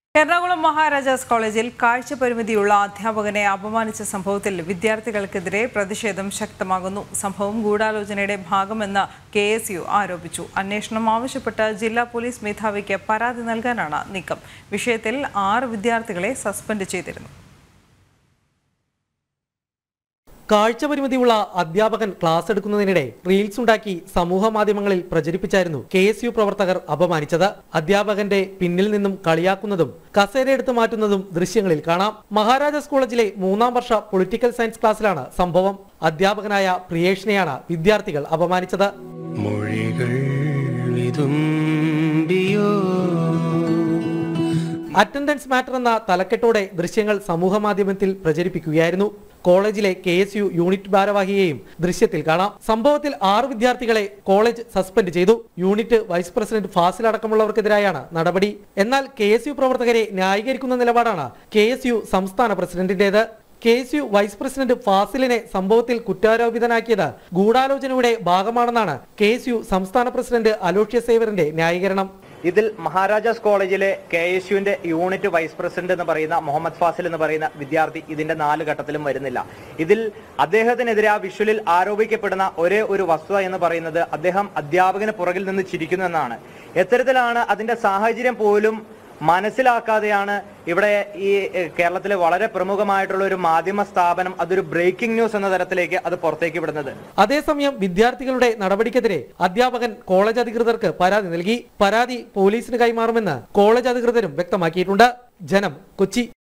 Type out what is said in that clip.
എറണാകുളം മഹാരാജാസ് കോളേജിൽ കാഴ്ച പരിമിതിയുള്ള അധ്യാപകനെ അപമാനിച്ച സംഭവത്തിൽ വിദ്യാർത്ഥികൾക്കെതിരെ പ്രതിഷേധം ശക്തമാകുന്നു സംഭവം ഗൂഢാലോചനയുടെ ഭാഗമെന്ന് കെ എസ് യു ആരോപിച്ചു അന്വേഷണം ആവശ്യപ്പെട്ട് ജില്ലാ പോലീസ് മേധാവിക്ക് പരാതി നൽകാനാണ് നീക്കം വിഷയത്തിൽ ആറ് വിദ്യാർത്ഥികളെ സസ്പെൻഡ് ചെയ്തിരുന്നു കാഴ്ചപരിമിതിയുള്ള അധ്യാപകൻ ക്ലാസ് എടുക്കുന്നതിനിടെ റീൽസ് ഉണ്ടാക്കി സമൂഹ മാധ്യമങ്ങളിൽ പ്രചരിപ്പിച്ചായിരുന്നു കെ എസ് യു പ്രവർത്തകർ അപമാനിച്ചത് അധ്യാപകന്റെ പിന്നിൽ നിന്നും കളിയാക്കുന്നതും കസേരയെടുത്ത് മാറ്റുന്നതും ദൃശ്യങ്ങളിൽ കാണാം മഹാരാജാസ് കോളേജിലെ മൂന്നാം വർഷ പൊളിറ്റിക്കൽ സയൻസ് ക്ലാസ്സിലാണ് സംഭവം അധ്യാപകനായ പ്രിയേഷിനെയാണ് വിദ്യാർത്ഥികൾ അപമാനിച്ചത് മൊഴികൾ വിതുമ്പിയോ അറ്റൻഡൻസ് മാറ്റർ എന്ന തലക്കെട്ടോടെ ദൃശ്യങ്ങൾ സമൂഹ മാധ്യമത്തിൽ പ്രചരിപ്പിക്കുകയായിരുന്നു കോളേജിലെ കെ എസ് യു യൂണിറ്റ് ഭാരവാഹിയെയും ദൃശ്യത്തിൽ കാണാം സംഭവത്തിൽ ആറ് വിദ്യാർത്ഥികളെ കോളേജ് സസ്പെൻഡ് ചെയ്തു യൂണിറ്റ് വൈസ് പ്രസിഡന്റ് ഫാസിൽ അടക്കമുള്ളവർക്കെതിരായാണ് നടപടി എന്നാൽ കെ എസ് യു പ്രവർത്തകരെ ന്യായീകരിക്കുന്ന നിലപാടാണ് കെ എസ് യു സംസ്ഥാന പ്രസിഡന്റിന്റേത് K S U vice president ഫാസിലിനെ സംഭവത്തിൽ കുറ്റാരോപിതനാക്കിയത് ഗൂഢാലോചനയുടെ ഭാഗമാണെന്നാണ് കെ എസ് യു സംസ്ഥാന പ്രസിഡന്റ് അലോഷ്യ സേവറിന്റെ ന്യായീകരണം ഇതിൽ മഹാരാജാസ് കോളേജിലെ കെ എസ് യുവിന്റെ യൂണിറ്റ് വൈസ് പ്രസിഡന്റ് എന്ന് പറയുന്ന മുഹമ്മദ് ഫാസിൽ എന്ന് പറയുന്ന വിദ്യാർത്ഥി ഇതിന്റെ നാല് ഘട്ടത്തിലും വരുന്നില്ല ഇതിൽ അദ്ദേഹത്തിനെതിരെ ആ വിഷ്വലിൽ ആരോപിക്കപ്പെടുന്ന ഒരേ ഒരു വസ്തുത എന്ന് പറയുന്നത് അദ്ദേഹം അധ്യാപകന് പുറകിൽ നിന്ന് ചിരിക്കുന്നു എന്നാണ് എത്തരത്തിലാണ് അതിന്റെ സാഹചര്യം പോലും മനസ്സിലാക്കാതെയാണ് ഇവിടെ ഈ എഹ്, കേരളത്തിലെ വളരെ പ്രമുഖമായിട്ടുള്ള ഒരു മാധ്യമ സ്ഥാപനം അതൊരു ബ്രേക്കിംഗ് ന്യൂസ് എന്ന തരത്തിലേക്ക് അത് പുറത്തേക്ക് വിടുന്നത് അതേസമയം വിദ്യാർത്ഥികളുടെ നടപടിക്കെതിരെ അധ്യാപകൻ കോളേജ് അധികൃതർക്ക് പരാതി നൽകി പരാതി പോലീസിന് കൈമാറുമെന്ന് കോളേജ് അധികൃതരും വ്യക്തമാക്കിയിട്ടുണ്ട് ജനം കൊച്ചി